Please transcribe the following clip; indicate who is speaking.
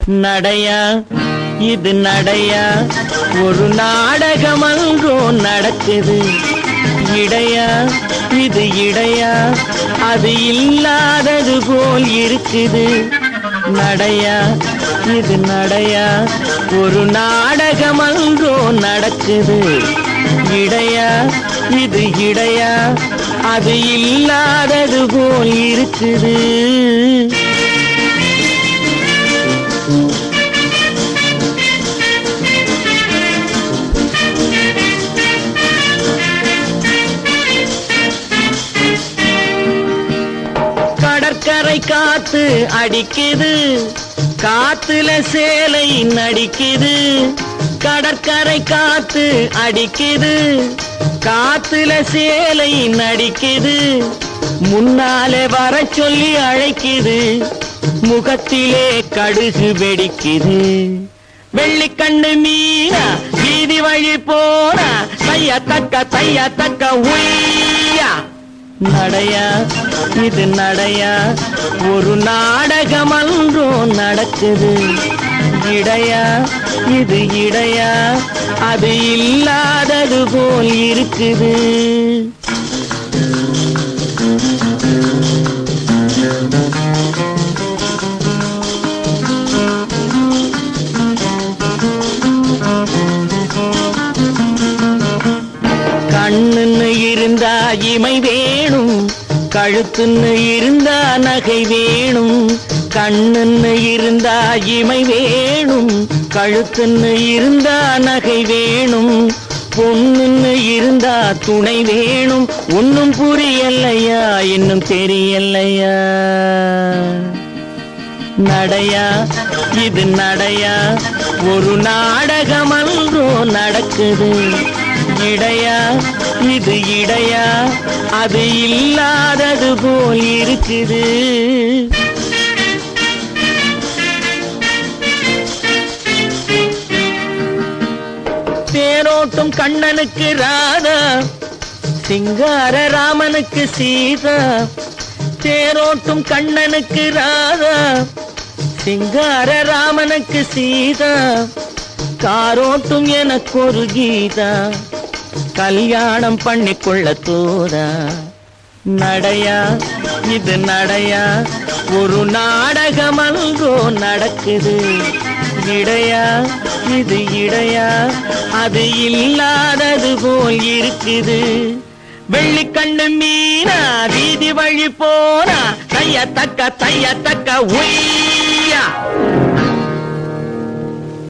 Speaker 1: நடையா இது நடையா ஒரு நாடகம் அங்கோ நடக்குது இடையா இது இடையா அது இல்லாதது போல் இருக்குது நடையா இது நடையா ஒரு நாடகம் அங்கோ நடக்குது இடையா இது இடையா அது இல்லாதது போல் இருக்குது கடற்கரை காத்து அடிக்குது காத்துல சேலை நடிக்குது கடற்கரை காத்து அடிக்குது காத்துல சேலை நடிக்குது முன்னாலே வர சொல்லி அழைக்குது முகத்திலே கடுகு வெடிக்குது வெள்ளிக்கண்ணு மீனா வீதி வழி போனா தைய தக்க தைய தக்க உய்யா நடையா இது நடையா ஒரு நாடகம் அன்றோ நடக்குது இடையா இது இடையா அது இல்லாதது போல் இருக்குது கண்ணுன்னு இருந்தா இமை வேணும் கழுத்துன்னு இருந்தா நகை வேணும் கண்ணுன்னு இருந்தா இமை வேணும் கழுத்துன்னு இருந்தா நகை வேணும் பொண்ணுன்னு இருந்தா துணை வேணும் ஒன்னும் புரியலையா இன்னும் தெரியலையா நடையா இது நடையா ஒரு நாடகம் அன்றோ நடக்குது இடையா இது இடையா அது இல்லாதது போல் இருக்குது தேரோட்டும் கண்ணனுக்கு ராதா சிங்கார ராமனுக்கு சீதா தேரோட்டும் கண்ணனுக்கு ராதா சிங்கார ராமனுக்கு சீதா காரோட்டும் எனக்கு ஒரு கீதா கல்யாணம் பண்ணிக்கொள்ள தோதா நடையா இது நடையா ஒரு நாடகம் அல்கோ நடக்குது இடையா இது இடையா அது இல்லாதது போல் இருக்குது வெள்ளிக்கண்ணு மீனா வீதி வழி போனா தைய தக்க தைய தக்க உய்